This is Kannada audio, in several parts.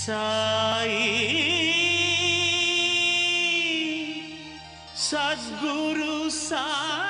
ಸಾಯಿ ಸದ್ಗುರು ಸಾಯಿ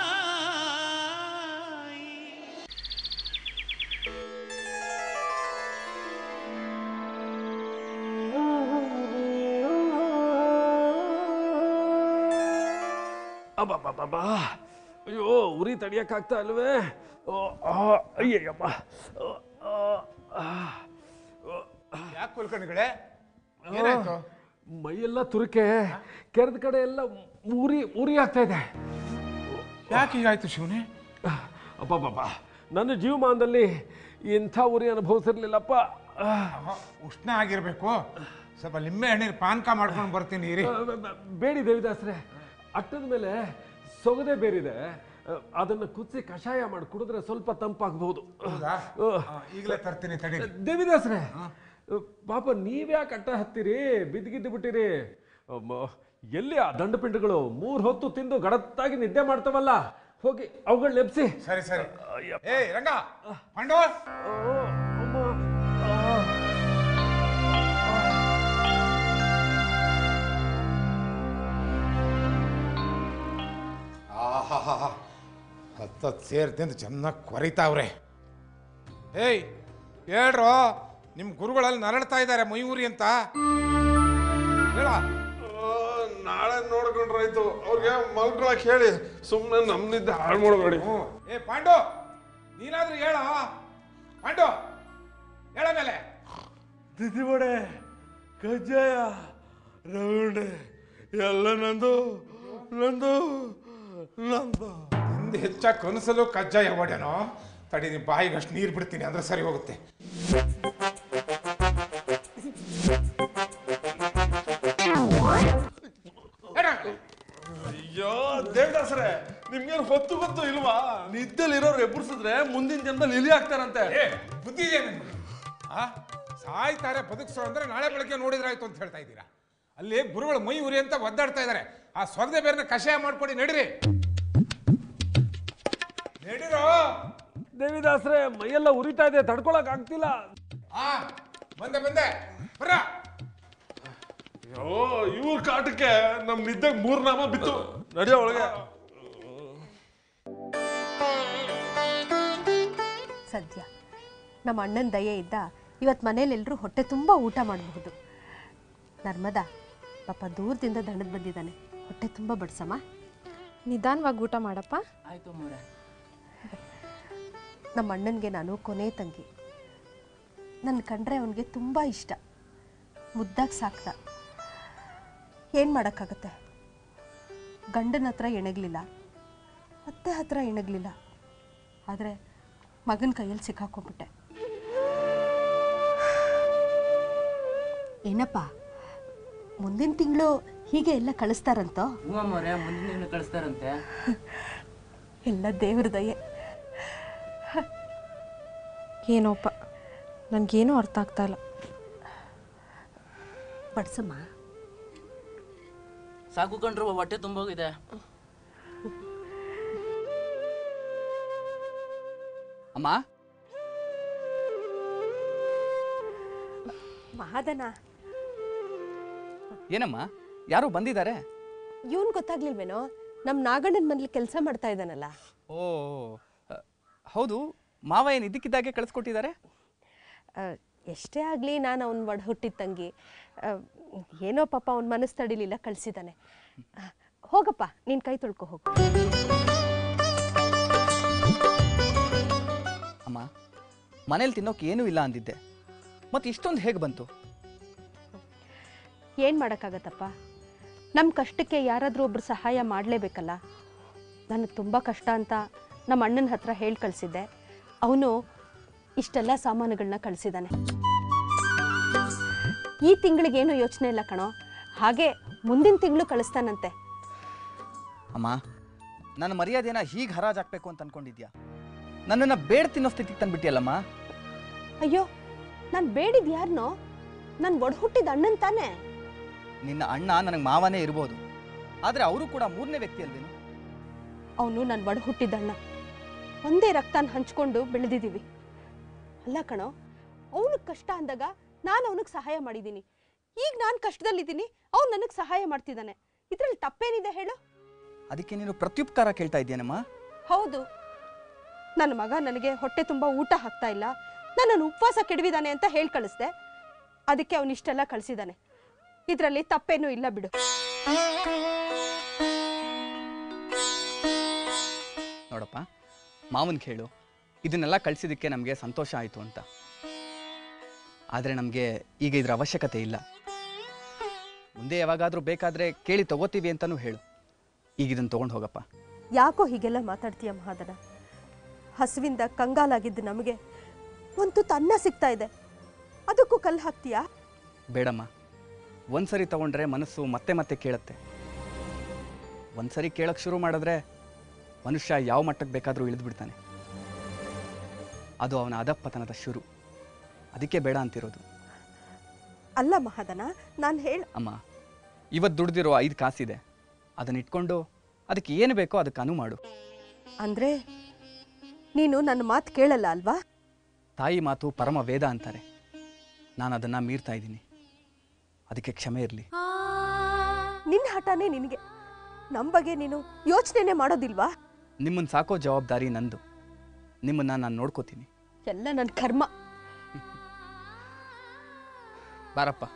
ಅಬ್ಬಬ್ಬಬ್ಬಾ ಅಯ್ಯೋ ಉರಿ ತಡಿಯಕ್ಕಾಗ್ತಾ ಇಲ್ವೇ ಓ, ಆ, ಅಯ್ಯಯ್ಯಪ್ಪ ಓ, ಆ, ಆ, ಓ, ಯಾಕೆ ಕುಲ್ಕರ್ಣಿಗಳೇ ಏನಾಯ್ತು ಮೈಯೆಲ್ಲ ತುರಿಕೆ ಕೆರೆದ ಕಡೆ ಎಲ್ಲ ಉರಿ ಉರಿ ಆಗ್ತಾ ಇದೆ ಯಾಕೆ ಹೀಗಾಯ್ತು ಶಿವನೇ ಅಬ್ಬಬ್ಬಬ್ಬ ನನ್ನ ಜೀವಮಾನದಲ್ಲಿ ಇಂಥ ಉರಿ ಅನುಭವಿಸಿರ್ಲಿಲ್ಲಪ್ಪ ಆ, ಅವ ಉಷ್ಣ ಆಗಿರ್ಬೇಕು ಸ್ವಲ್ಪ ನಿಂಬೆ ಹಣ್ಣಿನ ಪಾನಕ ಮಾಡ್ಕೊಂಡು ಬರ್ತೀನಿ ಇರಿ ಆ, ಬ- ಬ- ಬೇಡಿ ದೇವಿದಾಸ್ರೆ ಅಟ್ಟದ ಮೇಲೆ ಸೊಗದೆ ಬೇರಿದೆ ಆ, ಅದನ್ನು ಕುದಿಸಿ ಕಷಾಯ ಮಾಡಿ ಕುಡಿದ್ರೆ ಸ್ವಲ್ಪ ತಂಪಾಗಬಹುದು ಹೌದಾ ಆ, ಈಗಲೇ ತರ್ತೀನಿ ತಡಿ ದೇವಿದಾಸ್ರೆ ಪಾಪ ನೀವ್ಯಾಕೆ ಅಟ್ಟ ಹತ್ತೀರಿ ಬಿದ್ದಿಗಿದ್ದು ಬಿಟ್ಟಿರಿ ಅಮ್ಮ, ಎಲ್ಲಿ ಆ ದಂಡಪಿಂಡಗಳು ಮೂರ್ ಹೊತ್ತು ತಿಂದು ಗಡತ್ತಾಗಿ ನಿದ್ದೆ ಮಾಡ್ತಾವಲ್ಲ ಹೋಗಿ ಅವುಗಳು ನೆಪ್ಸಿ ಸರಿ ಸರಿ ಅಯ್ಯಪ್ಪ. ಏಯ್ ರಂಗ ಪಾಂಡು ಆ, ಅಮ್ಮ, ಆ. ಆಹಾ ಹತ್ತತ್ತು ಸೇರ್ ತಿಂದು ಚೆನ್ನಾಗಿ ಕೊರಿತಾವ್ರೆ ಏಯ್ ಹೇಳ್ರೋ ನಿಮ್ಮ ಗುರುಗಳಲ್ಲಿ ನರಳ್ತಾ ಇದ್ದಾರೆ ಮಯೂರಿ ಅಂತ ಹೇಳ ನಾಳೆ ನೋಡ್ಕೊಂಡ್ರಾಯ್ತು ಅವ್ರಿಗೆ ಮಲ್ಕೊಳಕ್ ಹೇಳಿ ಸುಮ್ಮನೆ ನಮ್ನಿದ್ದ ಹಾಳು ಮಾಡಬೇಡಿ ಹ್ಞೂ ಏ ಪಾಂಡು ನೀನಾದ್ರೂ ಹೇಳ ಪಾಂಡು ಹೇಳ ಮೇಲೆ ತಿಥಿವಡೆ ಕಜ್ಜಾಯ ರೌಂಡೆ ಎಲ್ಲ ನಂದು ನಂದು ನಂದು ಹಿಂದೆ ಹೆಚ್ಚಾಗಿ ಕನಸಲು ಕಜ್ಜಾಯ ಒಡೆನೋ ತಡಿ ನಿಮ್ಮ ಬಾಯಿಗೆ ಅಷ್ಟು ನೀರು ಬಿಡ್ತೀನಿ ಅಂದ್ರೆ ಸರಿ ಹೋಗುತ್ತೆ ಹೇಳ ಮೇಲೆ. ಅಯ್ಯೋ ದೇವದಾಸರೇ ನಿಮ್ಗೇನು ಹೊತ್ತು ಗೊತ್ತು ಇಲ್ವಾ ನಿದ್ದೆಲಿ ಇರೋರು ಎಬ್ಬರಿಸಿದ್ರೆ ಮುಂದಿನ ಜನ್ಮದಲ್ಲಿ ಇಲಿ ಆಗ್ತಾರಂತೆ ಏ ಬುದ್ಧಿ ಇದೆ ನಿಮ್ಗೆ ಆ ಸಾಯ್ತಾರೆ ಬದುಕ್ಸೋ ಅಂದ್ರೆ ನಾಳೆ ಬೆಳಗ್ಗೆ ನೋಡಿದ್ರಾಯ್ತು ಅಂತ ಹೇಳ್ತಾ ಇದ್ದೀರಾ ಅಲ್ಲಿ ಗುರುಗಳು ಮೈ ಉರಿ ಅಂತ ಒದ್ದಾಡ್ತಾ ಇದ್ದಾರೆ ಆ ಸೊಗದೆ ಬೇರೆನ ಕಷಾಯ ಮಾಡ್ಕೊಡಿ ನಡೀರಿ ನಡೀರೋ ದೇವಿದಾಸ್ರೆ ಮೈಯೆಲ್ಲ ಉರಿತಾ ಇದೆ ತಡ್ಕೊಳಕ್ ಆಗ್ತಿಲ್ಲ ಆ ಬಂದೆ ಬಂದೆ ಬರ್ರ ಅಯ್ಯೋ ಇವ್ರ ಕಾಟಕ್ಕೆ ನಮ್ ನಿದ್ದೆಗೆ ಮೂರ್ ನಾಮ ಬಿತ್ತು ನಡಿಯೋ ಒಳಗೆ ಸದ್ಯ ನಮ್ಮ ಅಣ್ಣನ ದಯೆ ಇದ್ದ ಇವತ್ತು ಮನೇಲೆಲ್ಲರೂ ಹೊಟ್ಟೆ ತುಂಬ ಊಟ ಮಾಡಬಹುದು ನರ್ಮದಾ ಪಾಪ ದೂರದಿಂದ ದಣದ್ ಬಂದಿದ್ದಾನೆ ಹೊಟ್ಟೆ ತುಂಬ ಬಡ್ಸಮ್ಮ ನಿಧಾನವಾಗಿ ಊಟ ಮಾಡಪ್ಪ ನಮ್ಮ ಅಣ್ಣನಿಗೆ ನಾನು ಕೊನೆ ತಂಗಿ ನನ್ನ ಕಂಡ್ರೆ ಅವನಿಗೆ ತುಂಬ ಇಷ್ಟ ಮುದ್ದಾಗಿ ಸಾಕ್ದ ಏನು ಮಾಡೋಕ್ಕಾಗತ್ತೆ ಗಂಡನ ಹತ್ರ ಎಣಗಲಿಲ್ಲ ಅತ್ತೆ ಹತ್ರ ಎಣಗಲಿಲ್ಲ ಆದರೆ ಮಗನ ಕೈಯಲ್ಲಿ ಸಿಕ್ಕಾಕೊಂಡ್ಬಿಟ್ಟೆ ಏನಪ್ಪ ಮುಂದಿನ ತಿಂಗಳು ಹೀಗೆ ಎಲ್ಲ ಕಳಿಸ್ತಾರಂತೋ ಹ್ಞೂ ಅಮ್ಮವ್ರೆ ಮುಂದಿನ ತಿಂಗಳು ಕಳಿಸ್ತಾರಂತೆ ಎಲ್ಲ ದೇವ್ರ ದಯೆ ಏನೋಪ್ಪ ನನಗೇನೂ ಅರ್ಥ ಆಗ್ತಾ ಇಲ್ಲ ಬಡ್ಸಮ್ಮ ಸಾಕು ಕಂಡ್ರು ಹೊಟ್ಟೆ ತುಂಬೋಗಿದೆ ಅಮ್ಮ ಮಹಾದನ ಏನಮ್ಮ ಯಾರೋ ಬಂದಿದ್ದಾರೆ ಇವನ್ ಗೊತ್ತಾಗ್ಲಿಲ್ವೇನೋ ನಮ್ಮ ನಾಗಣ್ಣನ ಮನೇಲಿ ಕೆಲಸ ಮಾಡ್ತಾ ಇದ್ದಾನಲ್ಲ ಓ ಅ, ಹೌದು ಮಾವ ಏನು ಇದ್ದಕ್ಕಿದ್ದಾಗೆ ಕಳಿಸ್ಕೊಟ್ಟಿದ್ದಾರೆ ಆ, ಎಷ್ಟೇ ಆಗಲಿ ನಾನು ಅವ್ನ ಒಡ ಹುಟ್ಟಿದ ತಂಗಿ ಆ, ಏನೋ ಪಾಪ ಅವ್ನ ಮನಸ್ಸು ತಡಿಲಿಲ್ಲ ಕಳಿಸಿದ್ದಾನೆ ಹೋಗಪ್ಪ ನೀನು ಕೈ ತೊಳ್ಕೊ ಹೋಗು ಅಮ್ಮ ಮನೇಲಿ ತಿನ್ನೋಕೆ ಏನೂ ಇಲ್ಲ ಅಂದಿದ್ದೆ ಮತ್ತು ಇಷ್ಟೊಂದು ಹೇಗೆ ಬಂತು ಏನು ಮಾಡೋಕ್ಕಾಗತ್ತಪ್ಪ ನಮ್ಮ ಕಷ್ಟಕ್ಕೆ ಯಾರಾದರೂ ಒಬ್ರು ಸಹಾಯ ಮಾಡಲೇಬೇಕಲ್ಲ ನನಗೆ ತುಂಬ ಕಷ್ಟ ಅಂತ ನಮ್ಮ ಅಣ್ಣನ ಹತ್ರ ಹೇಳಿ ಕಳಿಸಿದ್ದೆ ಅವನು ಇಷ್ಟೆಲ್ಲ ಸಾಮಾನುಗಳನ್ನ ಕಳಿಸಿದ್ದಾನೆ ಈ ತಿಂಗಳಿಗೇನು ಯೋಚನೆ ಇಲ್ಲ ಕಣೋ ಹಾಗೆ ಮುಂದಿನ ತಿಂಗಳು ಕಳಿಸ್ತಾನಂತೆ ಅಮ್ಮ ನನ್ನ ಮರ್ಯಾದೆನ ಹೀಗೆ ಹರಾಜಾಕ್ಬೇಕು ಅಂತ ಅನ್ಕೊಂಡಿದ್ಯಾ ನನ್ನನ್ನು ಬೇಡ ತಿನ್ನೋ ಸ್ಥಿತಿಗೆ ತಂದ್ಬಿಟ್ಟಿಯಲ್ಲಮ್ಮ ಅಯ್ಯೋ ನಾನು ಬೇಡಿದ್ ಯಾರನೋ ನಾನು ಒಡ ಹುಟ್ಟಿದ ಅಣ್ಣನ್ ತಾನೇ ನಿನ್ನ ಅಣ್ಣ ನನಗೆ ಮಾವನೇ ಇರ್ಬೋದು ಆದರೆ ಅವರು ಕೂಡ ಮೂರನೇ ವ್ಯಕ್ತಿ ಅಲ್ವೇನು ಅವನು ನನ್ನ ಒಡ ಹುಟ್ಟಿದಣ್ಣ ಒಂದೇ ರಕ್ತನ ಹಂಚ್ಕೊಂಡು ಬೆಳೆದಿದ್ದೀವಿ ಅಲ್ಲ ಕಣೋ ಅವನು ಕಷ್ಟ ಅಂದಾಗ ನಾನು ಅವನಿಗೆ ಸಹಾಯ ಮಾಡಿದ್ದೀನಿ ಈಗ ನಾನು ಕಷ್ಟದಲ್ಲಿದ್ದೀನಿ ಅವ್ನು ನನಗೆ ಸಹಾಯ ಮಾಡ್ತಿದ್ದಾನೆ ಇದರಲ್ಲಿ ತಪ್ಪೇನಿದೆ ಹೇಳು ಅದಕ್ಕೆ ನೀನು ಪ್ರತ್ಯುಪಕಾರ ಕೇಳ್ತಾ ಇದ್ದೀನಮ್ಮ ಹೌದು ನನ್ನ ಮಗ ನನಗೆ ಹೊಟ್ಟೆ ತುಂಬ ಊಟ ಹಾಕ್ತಾ ಇಲ್ಲ ನನ್ನನ್ನು ಉಪವಾಸ ಕೆಡವಿದಾನೆ ಅಂತ ಹೇಳಿ ಕಳಿಸ್ದೆ ಅದಕ್ಕೆ ಅವನು ಇಷ್ಟೆಲ್ಲ ಕಳಿಸಿದ್ದಾನೆ ಇದರಲ್ಲಿ ತಪ್ಪೇನೂ ಇಲ್ಲ ಬಿಡು ನೋಡಪ್ಪ ಮಾವನ್ ಕೇಳು ಇದನ್ನೆಲ್ಲ ಕಳಿಸಿದ್ದಕ್ಕೆ ನಮಗೆ ಸಂತೋಷ ಆಯಿತು ಅಂತ ಆದರೆ ನಮಗೆ ಈಗ ಇದರ ಅವಶ್ಯಕತೆ ಇಲ್ಲ ಮುಂದೆ ಯಾವಾಗಾದರೂ ಬೇಕಾದರೆ ಕೇಳಿ ತಗೋತೀವಿ ಅಂತಲೂ ಹೇಳು ಈಗ ಇದನ್ನು ತೊಗೊಂಡು ಹೋಗಪ್ಪ ಯಾಕೋ ಹೀಗೆಲ್ಲ ಮಾತಾಡ್ತೀಯ ಮಹಾದನ ಹಸುವಿಂದ ಕಂಗಾಲಾಗಿದ್ದು ನಮಗೆ ಒಂದು ತುತ್ತು ಅನ್ನ ಸಿಗ್ತಾ ಇದೆ ಅದಕ್ಕೂ ಕಲ್ಲು ಹಾಕ್ತೀಯಾ ಬೇಡಮ್ಮ ಒಂದ್ಸರಿ ತಗೊಂಡ್ರೆ ಮನಸ್ಸು ಮತ್ತೆ ಮತ್ತೆ ಕೇಳುತ್ತೆ ಒಂದ್ಸರಿ ಕೇಳಕ್ಕೆ ಶುರು ಮಾಡಿದ್ರೆ ಮನುಷ್ಯ ಯಾವ ಮಟ್ಟಕ್ಕೆ ಬೇಕಾದರೂ ಇಳಿದು ಬಿಡ್ತಾನೆ ಅದು ಅವನ ಅಧಪ್ಪತನದ ಶುರು ಅದಕ್ಕೆ ಬೇಡ ಅಂತಿರೋದು ಅಲ್ಲ ಮಹಾದನ ನಾನು ಹೇಳ ಅಮ್ಮ ಇವತ್ತು ದುಡ್ದಿರೋ ಐದು ಕಾಸಿದೆ ಅದನ್ನ ಇಟ್ಕೊಂಡು ಅದಕ್ಕೆ ಏನು ಬೇಕೋ ಅದಕ್ಕೆ ಅನು ಮಾಡು ಅಂದ್ರೆ ನೀನು ನನ್ನ ಮಾತು ಕೇಳಲ್ಲ ಅಲ್ವಾ ತಾಯಿ ಮಾತು ಪರಮ ವೇದ ಅಂತಾರೆ ನಾನು ಅದನ್ನು ಮೀರ್ತಾ ಇದ್ದೀನಿ ಅದಕ್ಕೆ ಕ್ಷಮೆ ಇರಲಿ ನಿನ್ನ ಹಠನೇ ನಿನಗೆ ನಮ್ಮ ಬಗ್ಗೆ ನೀನು ಯೋಚನೆನೇ ಮಾಡೋದಿಲ್ವಾ ನಿಮ್ಮನ್ನು ಸಾಕೋ ಜವಾಬ್ದಾರಿ ನಂದು ನಿಮ್ಮನ್ನು ನಾನು ನೋಡ್ಕೋತೀನಿ ಎಲ್ಲ ನನ್ನ ಕರ್ಮ ಬಾರಪ್ಪ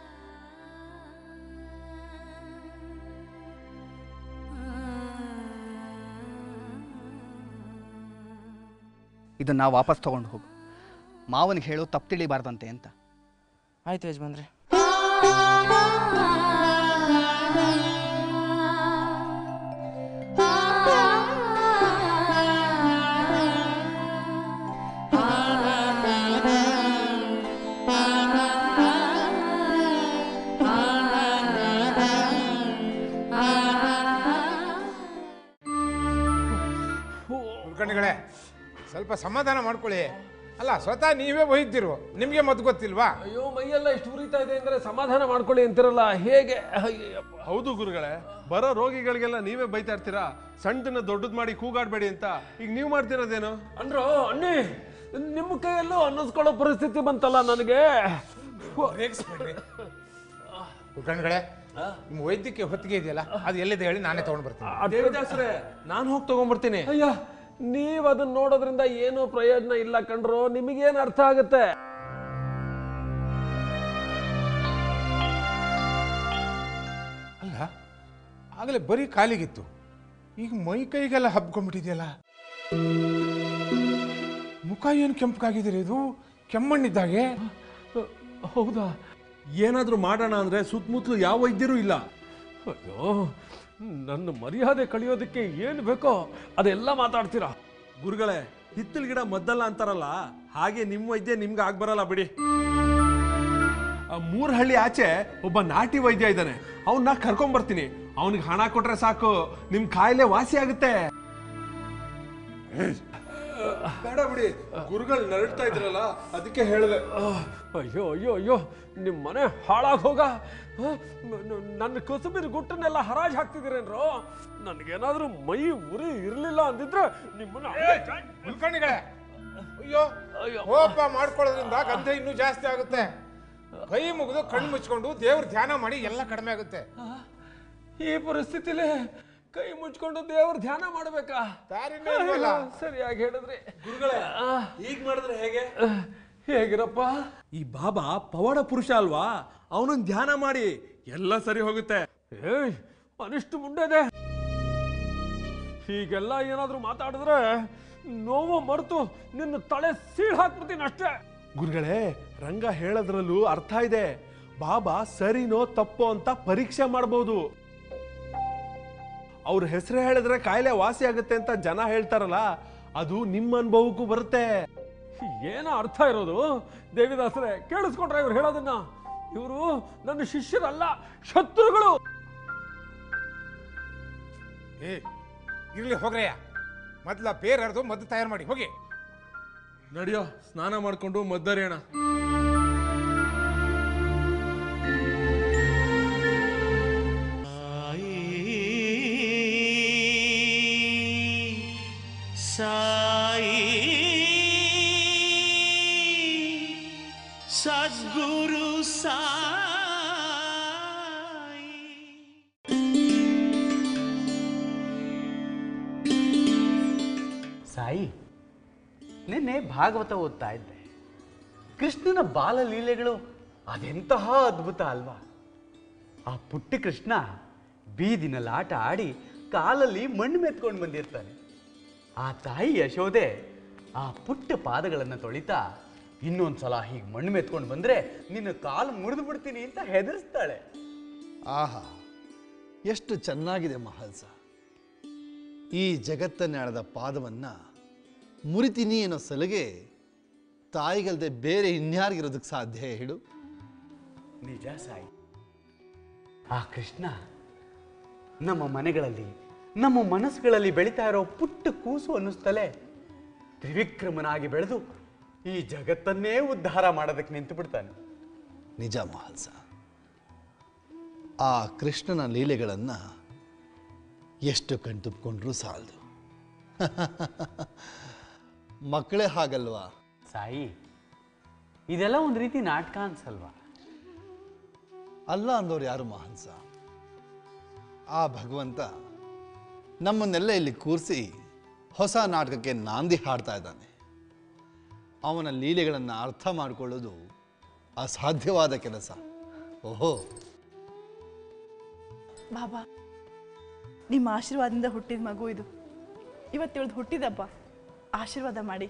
ಇದನ್ನ ವಾಪಸ್ ತಗೊಂಡು ಹೋಗು ಮಾವನಿಗೆ ಹೇಳು ತಪ್ಪು ತಿಳಿಬಾರ್ದಂತೆ ಅಂತ ಆಯ್ತು ಯಜಮಾನ್ರೆ ಕುಲಕರ್ಣಿಗಳೇ ಸ್ವಲ್ಪ ಸಮಾಧಾನ ಮಾಡ್ಕೊಳ್ಳಿ ಅಲ್ಲ ಸ್ವತಃ ನೀವೇ ಒಯ್ದಿರು ನಿಮಗೆ ಮದ್ದು ಗೊತ್ತಿಲ್ವಾ ಅಯ್ಯೋ ಮೈಯೆಲ್ಲ ಇಷ್ಟು ಉರಿತಾ ಇದೆ ಅಂದ್ರೆ ಸಮಾಧಾನ ಮಾಡ್ಕೊಳ್ಳಿ ಅಂತಿರಲ್ಲ ಹೇಗೆ ಅಯ್ಯಪ್ಪ. ಹೌದು ಗುರುಗಳೇ ಬರೋ ರೋಗಿಗಳಿಗೆಲ್ಲ ನೀವೇ ಬೈತಾ ಇರ್ತೀರಾ ಸಣ್ಣದನ್ನ ದೊಡ್ಡದ್ ಮಾಡಿ ಕೂಗಾಡ್ಬೇಡಿ ಅಂತ ಈಗ ನೀವು ಮಾಡ್ತಿರೋದೇನು ಅಂದ್ರು ಅನ್ನಿ ನಿಮ್ಮ ಕೈಯಲ್ಲೂ ಅನ್ನಿಸ್ಕೊಳ್ಳೋ ಪರಿಸ್ಥಿತಿ ಬಂತಲ್ಲ ನನಗೆ ರೇಗಿಸ್ಬೇಡ್ರಿ ಕುಲಕರ್ಣಿಗಳೇ ನಿಮ್ಮ ವೈದ್ಯಕೀಯ ಹೊತ್ತಿಗೆ ಇದೆಯಲ್ಲ ಅದು ಎಲ್ಲಿದೆ ಹೇಳಿ ನಾನೇ ತಗೊಂಡು ಬರ್ತೀನಿ ದೇವದಾಸರೇ ನಾನು ಹೋಗಿ ತಗೊಂಡ್ಬರ್ತೀನಿ ಅಯ್ಯ ನೀವ್ ಅದನ್ನ ನೋಡೋದ್ರಿಂದ ಏನೂ ಪ್ರಯೋಜನ ಇಲ್ಲ ಕಣ್ರು ನಿಮಗೇನ್ ಅರ್ಥ ಆಗುತ್ತೆ ಅಲ್ಲ ಆಗಲೇ ಬರೀ ಕಾಲಿಗಿತ್ತು ಈಗ ಮೈ ಕೈಗೆಲ್ಲ ಹಬ್ಕೊಂಡ್ಬಿಟ್ಟಿದೆಯಲ್ಲ ಮುಖ ಏನು ಕೆಂಪಗಾಗಿದ್ದೀರಿ ಇದು ಕೆಮ್ಮಣ್ಣಿದ್ದಾಗೆ ಹೌದಾ ಏನಾದ್ರೂ ಮಾಡೋಣ ಅಂದ್ರೆ ಸುತ್ತಮುತ್ತಲು ಯಾವ ವೈದ್ಯರು ಇಲ್ಲ ಅಯ್ಯೋ ನನ್ನ ಮರ್ಯಾದೆ ಕಳಿಯೋದಕ್ಕೆ ಏನು ಬೇಕೋ ಅದೆಲ್ಲ ಮಾತಾಡ್ತೀರಾ ಗುರುಗಳೇ ಹಿತ್ತಲ್ ಗಿಡ ಮದ್ದಲ್ಲ ಅಂತಾರಲ್ಲ ಹಾಗೆ ನಿಮ್ಮ ವೈದ್ಯ ನಿಮ್ಗೆ ಆಗ್ಬರಲ್ಲ ಬಿಡಿ ಆ ಮೂರ್ ಹಳ್ಳಿ ಆಚೆ ಒಬ್ಬ ನಾಟಿ ವೈದ್ಯ ಇದ್ದಾನೆ ಅವನ್ನ ಕರ್ಕೊಂಡ್ ಬರ್ತೀನಿ ಅವನಿಗೆ ಹಣ ಕೊಟ್ರೆ ಸಾಕು ನಿಮ್ ಕಾಯಿಲೆ ವಾಸಿ ಆಗುತ್ತೆ ಬೇಡ ಬಿಡಿ ಗುರುಗಳು ನರಳ್ತಾ ಇದ್ರಲ್ಲ ಅದಕ್ಕೆ ಹೇಳಿದೆ ಆಹ್, ಅಯ್ಯೋ ಅಯ್ಯೋ ಅಯ್ಯೋ ನಿಮ್ಮ ಮನೆ ಹಾಳಾಗಿ ಹೋಗ ಆಹ್, ನ- ನ- ನನ್ನ ಕಸುಬಿನ ಗುಟ್ಟನ್ನೆಲ್ಲ ಹರಾಜ್ ಹಾಕ್ತಿದ್ದೀರೇನ್ರೋ ನನಗೇನಾದ್ರೂ ಮೈ ಉರಿ ಇರಲಿಲ್ಲ ಅಂದಿದ್ರೆ ನಿಮ್ಮನ್ನ ಕುಲಕರ್ಣಿಗಳೇ ಅಯ್ಯೋ ಅಯ್ಯೋ. ಕೋಪ ಮಾಡ್ಕೊಳ್ಳೋದ್ರಿಂದ ಗಂಧ ಇನ್ನೂ ಜಾಸ್ತಿ ಆಗುತ್ತೆ ಕೈ ಮುಗಿದು ಕಣ್ಣು ಮುಚ್ಕೊಂಡು ದೇವ್ರ ಧ್ಯಾನ ಮಾಡಿ ಎಲ್ಲ ಕಡಿಮೆ ಆಗುತ್ತೆ ಈ ಪರಿಸ್ಥಿತಿಲಿ ಕೈ ಮುಚ್ಕೊಂಡು ದೇವ್ರ ಧ್ಯಾನ ಮಾಡ್ಬೇಕಾ ದಾರಿನೇ ಇಲ್ವಲ್ಲ. ಅಯ್ಯೋ, ಸರಿಯಾಗಿ ಹೇಳಿದ್ರಿ ಗುರುಗಳೇ ಆಹ್, ಈಗ ಮಾಡಿದ್ರೆ ಹೇಗೆ ಆಹ್, ಹೇಗಿರಪ್ಪ ಈ ಬಾಬಾ ಪವಾಡ ಪುರುಷ ಅಲ್ವಾ ಅವನನ್ನ ಧ್ಯಾನ ಮಾಡಿ ಎಲ್ಲ ಸರಿ ಹೋಗುತ್ತೆ ಏಯ್ ಅನಿಷ್ಟು ಮುಂಡೆದೆ ಹೀಗೆಲ್ಲ ಏನಾದ್ರೂ ಮಾತಾಡಿದ್ರೆ ನೋವು ಮರೆತು ನಿನ್ನ ತಲೆ ಸೀಳ್ ಹಾಕ್ಬಿಡ್ತೀನಿ ಅಷ್ಟೇ ಗುರುಗಳೇ ರಂಗ ಹೇಳೋದ್ರಲ್ಲೂ ಅರ್ಥ ಇದೆ ಬಾಬಾ ಸರಿನೋ ತಪ್ಪೋ ಅಂತ ಪರೀಕ್ಷೆ ಮಾಡ್ಬೋದು ಅವ್ರ ಹೆಸರು ಹೇಳಿದ್ರೆ ಕಾಯಿಲೆ ವಾಸಿ ಆಗುತ್ತೆ ಅಂತ ಜನ ಹೇಳ್ತಾರಲ್ಲ ಅದು ನಿಮ್ಮ ಅನುಭವಕ್ಕೂ ಬರುತ್ತೆ ಏನ ಅರ್ಥ ಇರೋದು ದೇವಿದಾಸರೇ ಕೇಳಿಸ್ಕೊಂಡ್ರೆ ಇವ್ರು ಹೇಳೋದನ್ನ ಇವರು ನನ್ನ ಶಿಷ್ಯರಲ್ಲ ಶತ್ರುಗಳು ಏ ಇರ್ಲಿ ಹೋಗ್ರಯ್ಯ ಮೊದ್ಲ ಪೇರ್ ಹರಿದು ಮದ್ದು ತಯಾರು ಮಾಡಿ ಹೋಗಿ ನಡಿಯೋ ಸ್ನಾನ ಮಾಡ್ಕೊಂಡು ಮದ್ದರಿಯೋಣ ಸಾಯಿ ಸದ್ಗುರು ಸಾಯಿ ಸಾಯಿ ನಿನ್ನೆ ಭಾಗವತ ಓದ್ತಾ ಇದ್ದೆ ಕೃಷ್ಣನ ಬಾಲಲೀಲೆಗಳು ಅದೆಂತಹ ಅದ್ಭುತ ಅಲ್ವಾ ಆ ಪುಟ್ಟ ಕೃಷ್ಣ ಬೀದಿನಲ್ಲಿ ಆಟ ಆಡಿ ಕಾಲಲ್ಲಿ ಮಣ್ಣು ಮೆತ್ಕೊಂಡು ಬಂದಿರ್ತಾನೆ ಆ ತಾಯಿ ಯಶೋದೆ ಆ ಪುಟ್ಟ ಪಾದಗಳನ್ನು ತೊಳಿತಾ ಇನ್ನೊಂದ್ಸಲ ಹೀಗೆ ಮಣ್ಣು ಮೆತ್ಕೊಂಡು ಬಂದ್ರೆ ನಿನ್ನ ಕಾಲು ಮುರಿದು ಬಿಡ್ತೀನಿ ಅಂತ ಹೆದರ್ಸ್ತಾಳೆ ಆಹಾ ಎಷ್ಟು ಚೆನ್ನಾಗಿದೆ ಮಹಲ್ಸ ಈ ಜಗತ್ತನ್ನಾಳದ ಪಾದವನ್ನು ಮುರಿತೀನಿ ಅನ್ನೋ ಸಲಗೆ ತಾಯಿಗಲ್ದೆ ಬೇರೆ ಇನ್ಯಾರಿಗಿರೋದಕ್ಕೆ ಸಾಧ್ಯ ಹೇಳು ನಿಜ ಸಾಯಿ ಆ ಕೃಷ್ಣ ನಮ್ಮ ಮನೆಗಳಲ್ಲಿ ನಮ್ಮ ಮನಸ್ಸುಗಳಲ್ಲಿ ಬೆಳೀತಾ ಇರೋ ಪುಟ್ಟ ಕೂಸು ಅನ್ನಿಸ್ತಲೇ ತ್ರಿವಿಕ್ರಮನಾಗಿ ಬೆಳೆದು ಈ ಜಗತ್ತನ್ನೇ ಉದ್ಧಾರ ಮಾಡೋದಕ್ಕೆ ನಿಂತು ಬಿಡ್ತಾನೆ ನಿಜ ಮಹಲ್ಸ ಆ ಕೃಷ್ಣನ ಲೀಲೆಗಳನ್ನು ಎಷ್ಟು ಕಣ್ತುಂಬಿಕೊಂಡ್ರೂ ಸಾಲದು ಮಕ್ಕಳೇ ಹಾಗಲ್ವಾ ಸಾಯಿ ಇದೆಲ್ಲ ಒಂದು ರೀತಿ ನಾಟಕ ಅನ್ಸಲ್ವಾ ಅಲ್ಲ ಅಂದವ್ರು ಯಾರು ಮಹನ್ಸ ಆ ಭಗವಂತ ನಮ್ಮನ್ನೆಲ್ಲ ಇಲ್ಲಿ ಕೂರಿಸಿ ಹೊಸ ನಾಟಕಕ್ಕೆ ನಾಂದಿ ಹಾಡ್ತಾ ಇದ್ದಾನೆ ಅವನ ಲೀಲೆಗಳನ್ನು ಅರ್ಥ ಮಾಡಿಕೊಳ್ಳೋದು ಅಸಾಧ್ಯವಾದ ಕೆಲಸ ಓಹೋ ಬಾಬಾ ನಿಮ್ಮ ಆಶೀರ್ವಾದದಿಂದ ಹುಟ್ಟಿದ ಮಗು ಇದು ಇವತ್ತೇಳ್ದು ಹುಟ್ಟಿದಪ್ಪ ಆಶೀರ್ವಾದ ಮಾಡಿ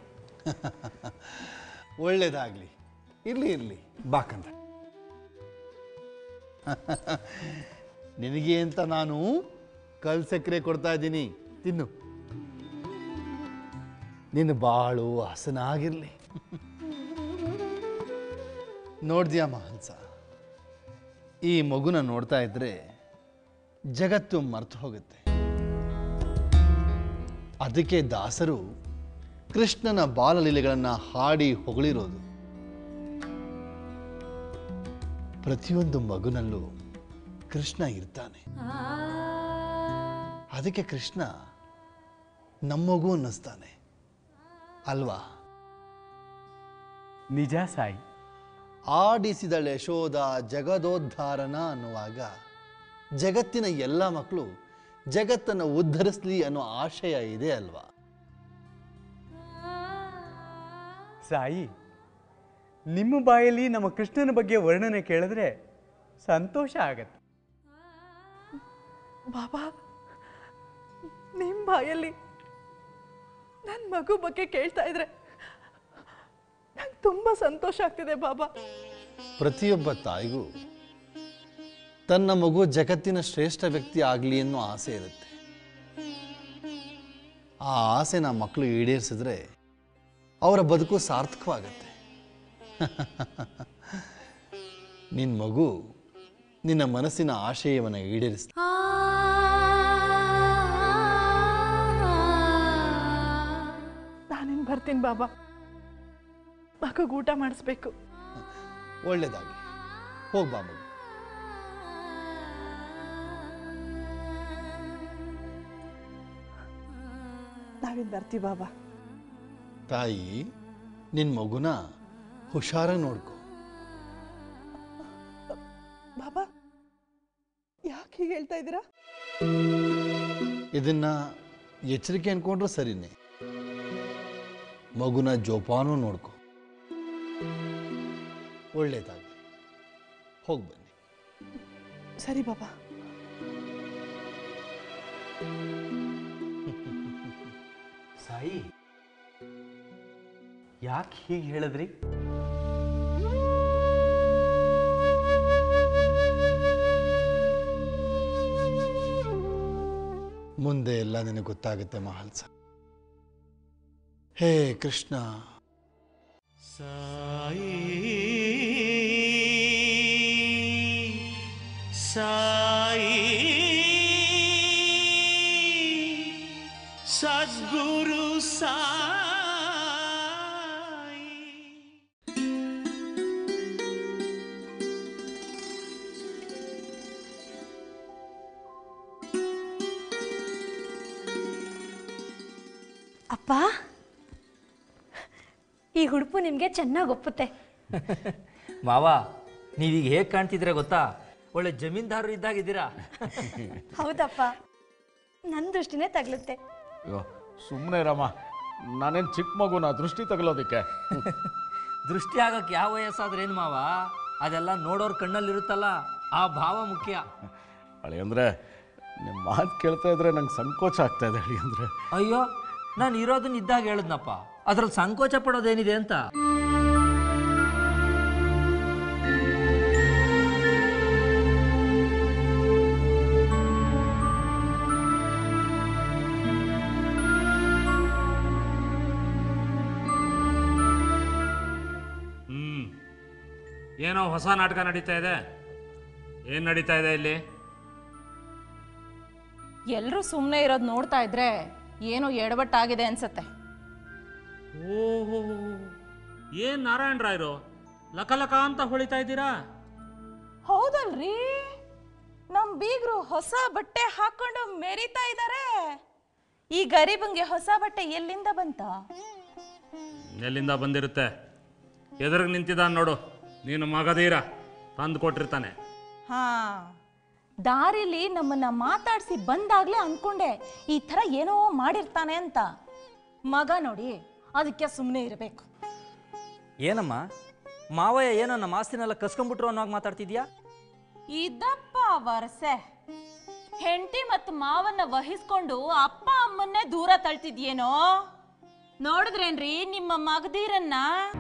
ಒಳ್ಳೇದಾಗಲಿ ಇರಲಿ ಇರಲಿ ಬಾಕಂದ ನಿನಗೆ ಅಂತ ನಾನು ಕಲ್ ಸಕ್ಕರೆ ಕೊಡ್ತಾ ಇದ್ದೀನಿ ತಿನ್ನು ನಿನ್ನ ಬಾಳು ಹಸನಾಗಿರಲಿ ನೋಡ್ದ್ಯಾ ಮಹನ್ಸ ಈ ಮಗುನ ನೋಡ್ತಾ ಇದ್ರೆ ಜಗತ್ತು ಮರ್ತು ಹೋಗುತ್ತೆ ಅದಕ್ಕೆ ದಾಸರು ಕೃಷ್ಣನ ಬಾಲಲೀಲೆಗಳನ್ನು ಹಾಡಿ ಹೊಗಳಿರೋದು ಪ್ರತಿಯೊಂದು ಮಗುನಲ್ಲೂ ಕೃಷ್ಣ ಇರ್ತಾನೆ ಅದಕ್ಕೆ ಕೃಷ್ಣ ನಮ್ಮಗೂ ಅನ್ನಿಸ್ತಾನೆ ಅಲ್ವಾ ನಿಜ ಸಾಯಿ ಆಡಿಸಿದ ಯಶೋದ ಜಗದೋದ್ಧಾರನ ಅನ್ನುವಾಗ ಜಗತ್ತಿನ ಎಲ್ಲ ಮಕ್ಕಳು ಜಗತ್ತನ್ನು ಉದ್ಧರಿಸ್ಲಿ ಅನ್ನೋ ಆಶಯ ಇದೆ ಅಲ್ವಾ ಸಾಯಿ ನಿಮ್ಮ ಬಾಯಲ್ಲಿ ನಮ್ಮ ಕೃಷ್ಣನ ಬಗ್ಗೆ ವರ್ಣನೆ ಕೇಳಿದ್ರೆ ಸಂತೋಷ ಆಗತ್ತೆ ಬಾಬಾ ನಿಮ್ಮ ಬಾಯಲ್ಲಿ ನನ್ನ ಮಗು ಬಗ್ಗೆ ಕೇಳ್ತಾ ಇದ್ರೆ ನಂಗೆ ತುಂಬ ಸಂತೋಷ ಆಗ್ತಿದೆ ಬಾಬಾ ಪ್ರತಿಯೊಬ್ಬ ತಾಯಿಗೂ ತನ್ನ ಮಗು ಜಗತ್ತಿನ ಶ್ರೇಷ್ಠ ವ್ಯಕ್ತಿ ಆಗಲಿ ಅನ್ನೋ ಆಸೆ ಇರುತ್ತೆ ಆ ಆಸೆನ ಮಕ್ಕಳು ಈಡೇರಿಸಿದ್ರೆ ಅವರ ಬದುಕು ಸಾರ್ಥಕವಾಗತ್ತೆ ನಿನ್ನ ಮಗು ನಿನ್ನ ಮನಸ್ಸಿನ ಆಶಯವನ್ನು ಈಡೇರಿಸ್ ನಾನಿನ್ ಬರ್ತೀನಿ ಬಾಬಾ ಮಗುಗೆ ಊಟ ಮಾಡಿಸ್ಬೇಕು ಒಳ್ಳೇದಾಗಲಿ ಹೋಗ್ಬಾ ಮಗು ನಾವಿನ್ ಬರ್ತೀವಿ ಬಾಬಾ ತಾಯಿ ನಿನ್ನ ಮಗುನ ಹುಷಾರಾಗಿ ನೋಡ್ಕೊ ಬಾಬಾ ಯಾಕೆ ಹೀಗೆ ಹೇಳ್ತಾ ಇದ್ದೀರಾ ಇದನ್ನ ಎಚ್ಚರಿಕೆ ಅನ್ಕೊಂಡ್ರೆ ಸರಿನೇ ಮಗುನ ಜೋಪಾನು ನೋಡ್ಕೊ ಒಳ್ಳೇದಾಗಲಿ ಹೋಗಿ ಬನ್ನಿ ಸರಿ ಬಾಬಾ ಸಾಯಿ ಯಾಕೆ ಹೀಗೆ ಹೇಳಿದ್ರಿ ಮುಂದೆ ಎಲ್ಲ ನಿನಗೆ ಗೊತ್ತಾಗುತ್ತೆ ಮಹಲ್ಸ ಹೇ ಕೃಷ್ಣ ಸಾಯಿ ಸಾಯಿ ಸದ್ಗುರು ಸಾಯಿ ಅಪ್ಪ ಈ ಹುಡುಪು ನಿಮಗೆ ಚೆನ್ನಾಗಿ ಒಪ್ಪುತ್ತೆ ಮಾವ ನೀವೀಗ ಹೇಗೆ ಕಾಣ್ತಿದ್ರೆ ಗೊತ್ತಾ ಒಳ್ಳೆ ಜಮೀನ್ದಾರರು ಇದ್ದಾಗಿದ್ದೀರಾ ಹೌದಪ್ಪ ನನ್ನ ದೃಷ್ಟಿನೇ ತಗಲುತ್ತೆ ಅಯ್ಯೋ ಸುಮ್ಮನೆ ರಮ್ಮ ನಾನೇನು ಚಿಕ್ಕ ಮಗುನ ದೃಷ್ಟಿ ತಗಲೋದಕ್ಕೆ ದೃಷ್ಟಿ ಆಗಕ್ಕೆ ಯಾವ ವಯಸ್ಸಾದ್ರೆ ಏನು ಮಾವ ಅದೆಲ್ಲ ನೋಡೋರ್ ಕಣ್ಣಲ್ಲಿರುತ್ತಲ್ಲ ಆ ಭಾವ ಮುಖ್ಯ ಅಳಿ ಅಂದರೆ ನಿಮ್ಮ ಮಾತು ಕೇಳ್ತಾ ಇದ್ರೆ ನಂಗೆ ಸಂಕೋಚ ಆಗ್ತಾ ಇದೆ ಅಳಿ ಅಂದರೆ ಅಯ್ಯೋ ನಾನು ಇರೋದನ್ನ ಇದ್ದಾಗ ಹೇಳಿದ್ನಪ್ಪ ಅದ್ರಲ್ಲಿ ಸಂಕೋಚ ಪಡೋದೇನಿದೆ ಅಂತ ಹ್ಮ್ ಏನೋ ಹೊಸ ನಾಟಕ ನಡೀತಾ ಇದೆ ಏನು ನಡೀತಾ ಇದೆ ಇಲ್ಲಿ ಎಲ್ಲರೂ ಸುಮ್ಮನೆ ಇರೋದು ನೋಡ್ತಾ ಇದ್ರೆ ಏನೋ ಎಡವಟ್ಟಾಗಿದೆ ಅನ್ಸತ್ತೆ ಓಹೋ ಏನ್ ನಾರಾಯಣ ರಾಯರು ಲಕ ಲಕ ಅಂತ ಹೊಳಿತಾ ಇದ್ದೀರಾ ಹೌದಲ್ರಿ ನಮ್ ಬೀಗ್ರು ಹೊಸ ಬಟ್ಟೆ ಹಾಕೊಂಡು ಮೆರಿತಾ ಇದ್ದಾರೆ ಈ ಗರೀಬಂಗೆ ಹೊಸ ಬಟ್ಟೆ ಎಲ್ಲಿಂದ ಬಂತ ಎಲ್ಲಿಂದ ಬಂದಿರುತ್ತೆ ಎದುರಿಗೆ ನಿಂತಿದ್ದಾನೆ ನೋಡು ನೀನು ಮಗದೀರ ತಂದು ಕೊಟ್ಟಿರ್ತಾನೆ ಹಾ ದಾರಿಲಿ ನಮ್ಮನ್ನ ಮಾತಾಡ್ಸಿ ಬಂದಾಗ್ಲೇ ಅನ್ಕೊಂಡೆ ಈ ತರ ಏನೋ ಮಾಡಿರ್ತಾನೆ ಅಂತ ಮಗ ನೋಡಿ ಅದಕ್ಕೆ ಸುಮ್ಮನೆ ಇರಬೇಕು ಏನಮ್ಮ ಮಾವಯ್ಯ ಏನೋ ನಮ್ಮ ಆಸ್ತಿನೆಲ್ಲ ಕಸ್ಕೊಂಡ್ಬಿಟ್ರು ಅನ್ನೋವಾಗ ಮಾತಾಡ್ತಿದ್ಯಾ ಇದಪ್ಪ ವರಸೆ ಹೆಂಡತಿ ಮತ್ತು ಮಾವನ್ನ ವಹಿಸ್ಕೊಂಡು ಅಪ್ಪ ಅಮ್ಮನ್ನೇ ದೂರ ತಳ್ತಿದ್ಯೇನೋ ನೋಡಿದ್ರೇನ್ರಿ ನಿಮ್ಮ ಮಗದೀರನ್ನ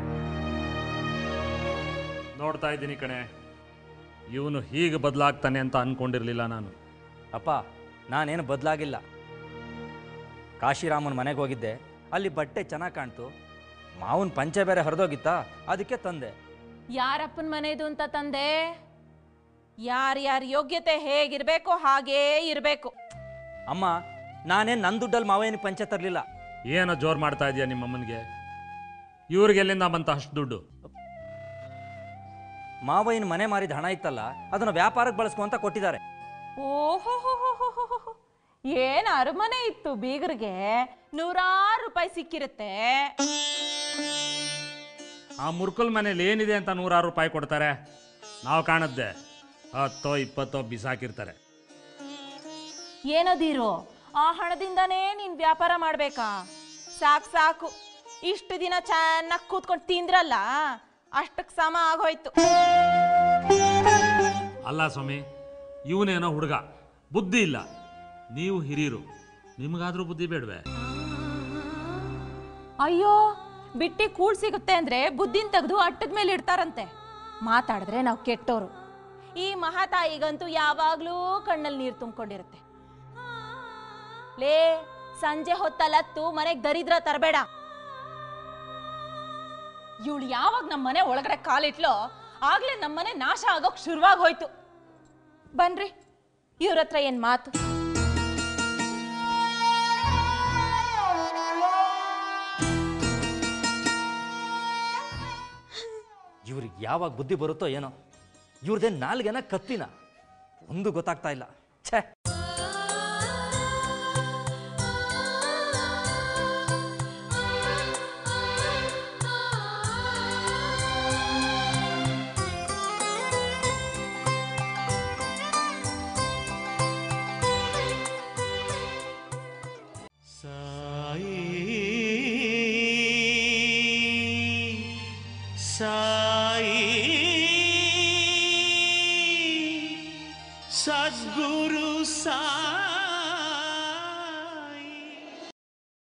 ನೋಡ್ತಾ ಇದ್ದೀನಿ ಕಣೆ ಇವನು ಹೀಗೆ ಬದಲಾಗ್ತಾನೆ ಅಂತ ಅನ್ಕೊಂಡಿರ್ಲಿಲ್ಲ ನಾನು ಅಪ್ಪ ನಾನೇನು ಬದಲಾಗಿಲ್ಲ ಕಾಶಿರಾಮನ ಮನೆಗೆ ಹೋಗಿದ್ದೆ ಅಲ್ಲಿ ಬಟ್ಟೆ ಚೆನ್ನಾಗಿ ಕಾಣ್ತು ಮಾವನ ಪಂಚೆ ಬೇರೆ ಹರಿದೋಗಿತ್ತಾ ಅದಕ್ಕೆ ತಂದೆ ಯಾರಪ್ಪನ ಮನೆದು ಅಂತ ತಂದೆ ಯಾರ್ಯಾರ ಯೋಗ್ಯತೆ ಹೇಗಿರ್ಬೇಕೋ ಹಾಗೇ ಇರಬೇಕು ಅಮ್ಮ ನಾನೇನು ನನ್ನ ದುಡ್ಡಲ್ಲಿ ಮಾವಯ್ಯನ ಪಂಚೆ ತರಲಿಲ್ಲ ಏನೋ ಜೋರು ಮಾಡ್ತಾ ಇದೀಯ ನಿಮ್ಮಮ್ಮನಿಗೆ ಇವ್ರಿಗೆ ಎಲ್ಲಿಂದ ಬಂತ ಅಷ್ಟು ದುಡ್ಡು ಮಾವಯ್ಯನ ಮನೆ ಮಾರಿದ ಹಣ ಇತ್ತಲ್ಲ ಅದನ್ನು ವ್ಯಾಪಾರಕ್ಕೆ ಬಳಸ್ಕೊ ಅಂತ ಕೊಟ್ಟಿದ್ದಾರೆ ಓಹೋ ಏನ್ ಅರಮನೆ ಇತ್ತು ಬೀಗರಿಗೆ ನೂರಾರು ರೂಪಾಯಿ ಸಿಕ್ಕಿರುತ್ತೆ ಆ ಮುರ್ಕಲ್ ಮನೇಲಿ ಏನಿದೆ ಅಂತ ನೂರಾರು ರೂಪಾಯಿ ಕೊಡ್ತಾರೆ ನಾವು ಕಾಣದ್ದೆ ಹತ್ತೋ ಇಪ್ಪತ್ತೋ ಬಿಸಾಕಿರ್ತಾರೆ ಏನದೀರು ಆ ಹಣದಿಂದನೇ ನೀನ್ ವ್ಯಾಪಾರ ಮಾಡ್ಬೇಕಾ ಸಾಕು ಸಾಕು ಇಷ್ಟು ದಿನ ಚೆನ್ನಾಗಿ ಕೂತ್ಕೊಂಡು ತಿಂದ್ರಲ್ಲ ಅಷ್ಟಕ್ಕೆ ಸಮ ಆಗೋಯ್ತು ಅಲ್ಲ ಸ್ವಾಮಿ ಇವನೇನೋ ಹುಡುಗ ಬುದ್ಧಿ ಇಲ್ಲ ನೀವು ಹಿರಿಯರು ನಿಮಗಾದ್ರೂ ಬುದ್ಧಿ ಬೇಡವೆ ಅಯ್ಯೋ ಬಿಟ್ಟಿ ಕೂಳ್ ಸಿಗುತ್ತೆ ಅಂದ್ರೆ ಬುದ್ಧಿನ್ ತೆಗೆದು ಅಟ್ಟದ ಮೇಲೆ ಇಡ್ತಾರಂತೆ ಮಾತಾಡಿದ್ರೆ ನಾವು ಕೆಟ್ಟೋರು ಈ ಮಹಾತಾಯಿಗಂತೂ ಯಾವಾಗ್ಲೂ ಕಣ್ಣಲ್ಲಿ ನೀರು ತುಂಬಿಕೊಂಡಿರುತ್ತೆ ಲೇ ಸಂಜೆ ಹೊತ್ತಲತ್ತು ಮನೆಗ್ ದರಿದ್ರ ತರಬೇಡ ಇವಳು ಯಾವಾಗ ನಮ್ಮ ಮನೆ ಒಳಗಡೆ ಕಾಲಿಟ್ಲೋ ಆಗ್ಲೇ ನಮ್ಮ ಮನೆ ನಾಶ ಆಗೋಕ್ ಶುರುವಾಗಿ ಹೋಯ್ತು ಬನ್ರಿ ಇವ್ರ ಹತ್ರ ಏನ್ ಮಾತು ಇವ್ರಿಗೆ ಯಾವಾಗ ಬುದ್ಧಿ ಬರುತ್ತೋ ಏನೋ ಇವ್ರದೇ ನಾಲ್ಗೆನ ಕತ್ತಿನ ಒಂದು ಗೊತ್ತಾಗ್ತಾ ಇಲ್ಲ ಛೇ ಸಾಯಿ ಸದ್ಗುರು ಸಾಯಿ